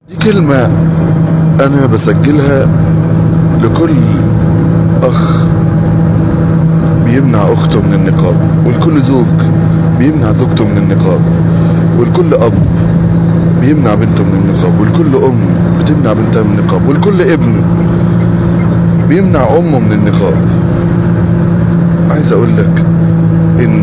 دي كلمة أنا بسجلها لكل أخ بيمنع أخته من النقاب ولكل زوج بيمنع زوجته من النقاب ولكل أب بيمنع بنته من النقاب ولكل أم بتمنع بنتها من النقاب ولكل ابن بيمنع أمه من النقاب عايز أقول لك إن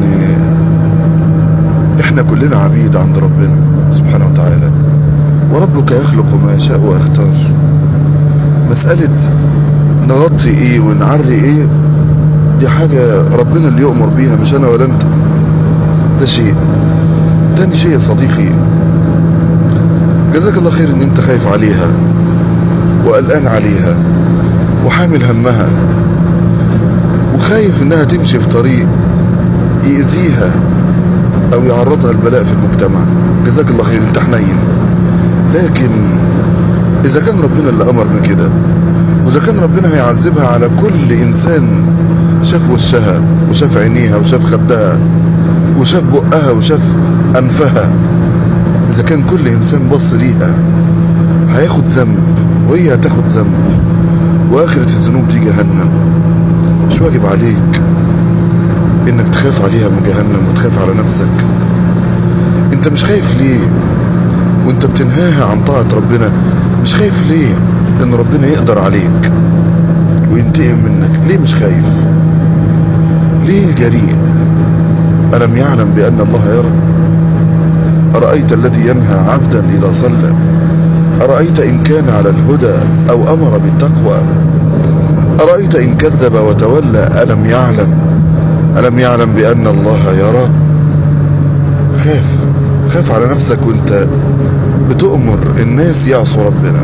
إحنا كلنا عبيد عند ربنا سبحانه وتعالى وربك يخلق ما يشاء ويختار مسألة نغطي ايه ونعري ايه دي حاجة ربنا اللي يؤمر بيها مش انا ولا انت ده شيء تاني شيء يا صديقي جزاك الله خير ان انت خايف عليها وقلقان عليها وحامل همها وخايف انها تمشي في طريق يأذيها او يعرضها البلاء في المجتمع جزاك الله خير انت حنين لكن اذا كان ربنا اللي امر بكده واذا كان ربنا هيعذبها على كل انسان شاف وشها وشاف عينيها وشاف خدها وشاف بقها وشاف انفها اذا كان كل انسان بص ليها هياخد ذنب وهي هتاخد ذنب واخرة الذنوب دي جهنم مش واجب عليك انك تخاف عليها من جهنم وتخاف على نفسك انت مش خايف ليه وانت بتنهاها عن طاعة ربنا مش خايف ليه ان ربنا يقدر عليك وينتقم منك ليه مش خايف ليه جريء ألم يعلم بأن الله يرى أرأيت الذي ينهى عبدا إذا صلى أرأيت إن كان على الهدى أو أمر بالتقوى أرأيت إن كذب وتولى ألم يعلم ألم يعلم بأن الله يرى خاف خاف على نفسك وانت بتؤمر الناس يعصوا ربنا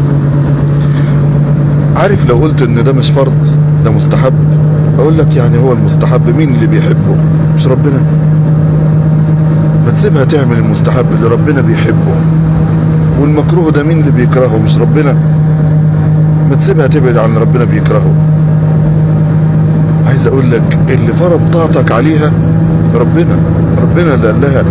عارف لو قلت ان ده مش فرض ده مستحب اقول لك يعني هو المستحب مين اللي بيحبه مش ربنا ما تسيبها تعمل المستحب اللي ربنا بيحبه والمكروه ده مين اللي بيكرهه مش ربنا ما تسيبها تبعد عن ربنا بيكرهه عايز اقول لك اللي فرض طاعتك عليها ربنا ربنا اللي قال لها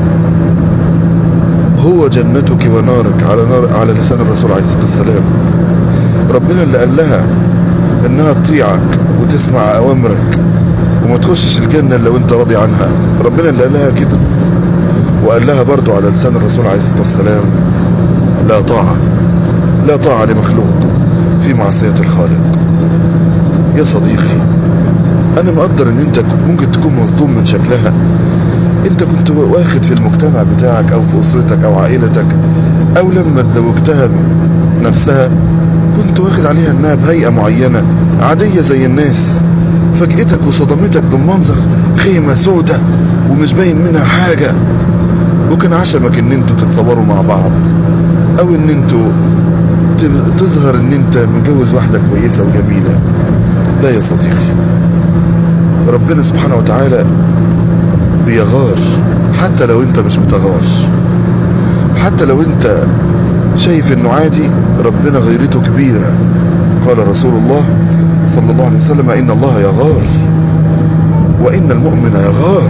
هو جنتك ونارك على نار على لسان الرسول عليه الصلاه والسلام ربنا اللي قال لها انها تطيعك وتسمع اوامرك وما تخشش الجنه الا وانت راضي عنها ربنا اللي قال لها كده وقال لها برضو على لسان الرسول عليه الصلاه والسلام لا طاعه لا طاعه لمخلوق في معصيه الخالق يا صديقي انا مقدر ان انت ممكن تكون مصدوم من شكلها انت كنت واخد في المجتمع بتاعك او في اسرتك او عائلتك او لما تزوجتها نفسها كنت واخد عليها انها بهيئة معينة عادية زي الناس فاجئتك وصدمتك بمنظر خيمة سودة ومش باين منها حاجة وكان عشمك ان انتوا تتصوروا مع بعض او ان انتوا تظهر ان انت متجوز واحدة كويسة وجميلة لا يا صديقي ربنا سبحانه وتعالى بيغار حتى لو انت مش بتغار حتى لو انت شايف انه عادي ربنا غيرته كبيرة قال رسول الله صلى الله عليه وسلم ان الله يغار وان المؤمن يغار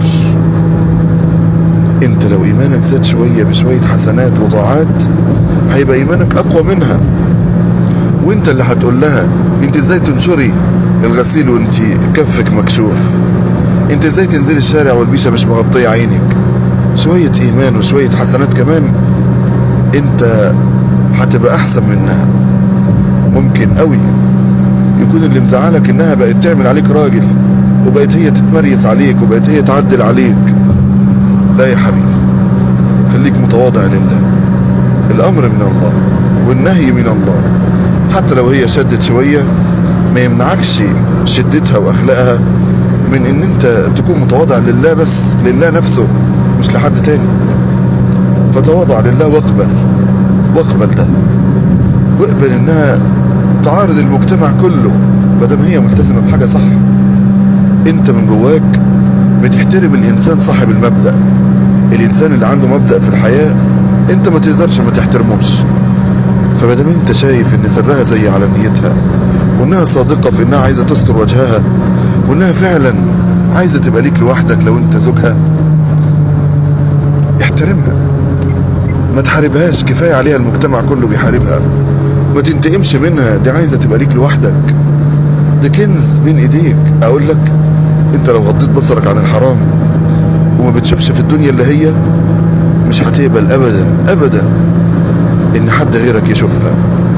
انت لو ايمانك زاد شوية بشوية حسنات وطاعات هيبقى ايمانك اقوى منها وانت اللي هتقول لها انت ازاي تنشري الغسيل وانت كفك مكشوف انت ازاي تنزلي الشارع والبيشة مش مغطية عينك شوية ايمان وشوية حسنات كمان انت هتبقى احسن منها ممكن قوي يكون اللي مزعلك انها بقت تعمل عليك راجل وبقت هي تتمريس عليك وبقت هي تعدل عليك لا يا حبيبي خليك متواضع لله الامر من الله والنهي من الله حتى لو هي شدت شوية ما يمنعكش شدتها واخلاقها من ان انت تكون متواضع لله بس لله نفسه مش لحد تاني فتواضع لله واقبل واقبل ده واقبل انها تعارض المجتمع كله بدل هي ملتزمه بحاجه صح انت من جواك بتحترم الانسان صاحب المبدا الانسان اللي عنده مبدا في الحياه انت ما تقدرش ما تحترموش فمادام انت شايف ان سرها زي على نيتها وانها صادقه في انها عايزه تستر وجهها وانها فعلا عايزه تبقى ليك لوحدك لو انت زوجها احترمها ما تحاربهاش كفاية عليها المجتمع كله بيحاربها ما تنتقمش منها دي عايزة تبقى ليك لوحدك ده كنز بين ايديك اقول لك انت لو غضيت بصرك عن الحرام وما بتشوفش في الدنيا اللي هي مش هتقبل ابدا ابدا ان حد غيرك يشوفها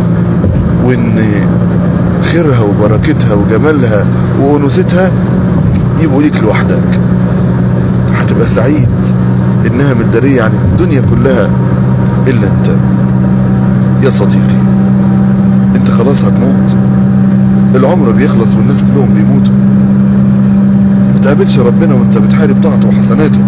وان خيرها وبركتها وجمالها وانوثتها يبقوا ليك لوحدك هتبقى سعيد انها متدارية عن الدنيا كلها الا انت يا صديقي انت خلاص هتموت العمر بيخلص والناس كلهم بيموتوا ما تقابلش ربنا وانت بتحارب طاعته وحسناته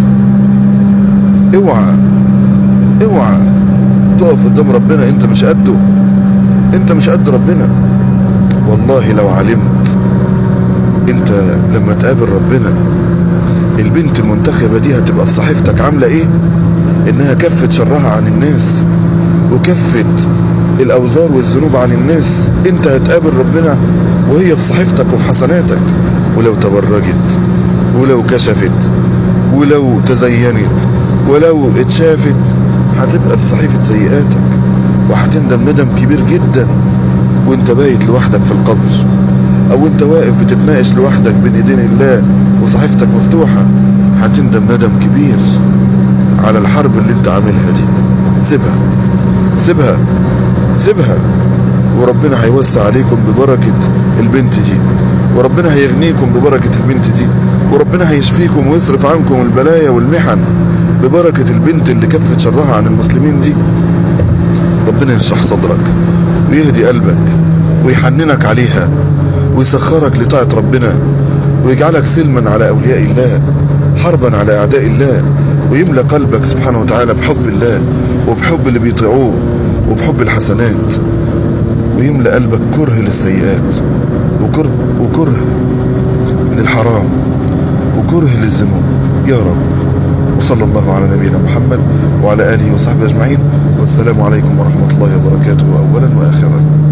اوعى اوعى تقف قدام ربنا انت مش قده انت مش قد ربنا والله لو علمت انت لما تقابل ربنا البنت المنتخبة دي هتبقى في صحيفتك عاملة ايه انها كفت شرها عن الناس وكفت الاوزار والذنوب عن الناس انت هتقابل ربنا وهي في صحيفتك وفي حسناتك ولو تبرجت ولو كشفت ولو تزينت ولو اتشافت هتبقى في صحيفة سيئاتك وهتندم ندم كبير جدا وانت بايت لوحدك في القبر او انت واقف بتتناقش لوحدك بين ايدين الله وصحيفتك مفتوحة هتندم ندم كبير على الحرب اللي انت عاملها دي سيبها سيبها سيبها وربنا هيوسع عليكم ببركة البنت دي وربنا هيغنيكم ببركة البنت دي وربنا هيشفيكم ويصرف عنكم البلايا والمحن ببركة البنت اللي كفت شرها عن المسلمين دي ربنا يشرح صدرك ويهدي قلبك ويحننك عليها ويسخرك لطاعة ربنا ويجعلك سلما على أولياء الله حربا على أعداء الله ويملى قلبك سبحانه وتعالى بحب الله وبحب اللي بيطيعوه وبحب الحسنات ويملى قلبك كره للسيئات وكره, وكره للحرام وكره للذنوب يا رب وصلى الله على نبينا محمد وعلى آله وصحبه أجمعين والسلام عليكم ورحمة الله وبركاته أولا وآخرا